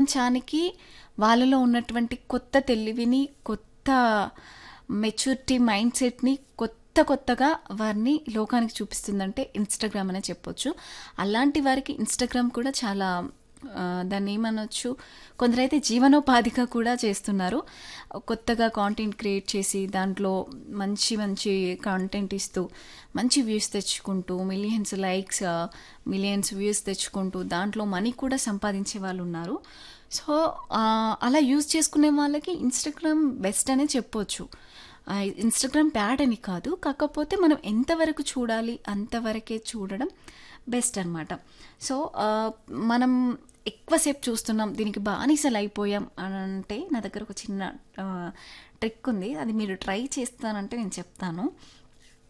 ప్రపంచానికి వాళ్ళలో ఉన్నటువంటి కొత్త తెలివిని కొత్త మెచ్యూరిటీ మైండ్ సెట్ని కొత్త కొత్తగా వారిని లోకానికి చూపిస్తుందంటే ఇన్స్టాగ్రామ్ అనే చెప్పొచ్చు అలాంటి వారికి ఇన్స్టాగ్రామ్ కూడా చాలా ఆ, దాన్ని ఏమనొచ్చు కొందరైతే జీవనోపాధిగా కూడా చేస్తున్నారు కొత్తగా కాంటెంట్ క్రియేట్ చేసి దాంట్లో మంచి మంచి కాంటెంట్ ఇస్తూ మంచి వ్యూస్ తెచ్చుకుంటూ మిలియన్స్ లైక్స్ మిలియన్స్ వ్యూస్ తెచ్చుకుంటూ దాంట్లో మనీ కూడా సంపాదించే వాళ్ళు ఉన్నారు సో ఆ, అలా యూజ్ చేసుకునే వాళ్ళకి ఇన్స్టాగ్రామ్ బెస్ట్ అనే చెప్పొచ్చు ఆ, ఇన్స్టాగ్రామ్ బ్యాడ్ అని కాదు కాకపోతే మనం ఎంతవరకు చూడాలి అంతవరకే చూడడం బెస్ట్ అనమాట సో ఆ, మనం ఎక్కువసేపు చూస్తున్నాం దీనికి బానిసలు అయిపోయాం అని అంటే నా దగ్గర ఒక చిన్న ట్రిక్ ఉంది అది మీరు ట్రై చేస్తానంటే నేను చెప్తాను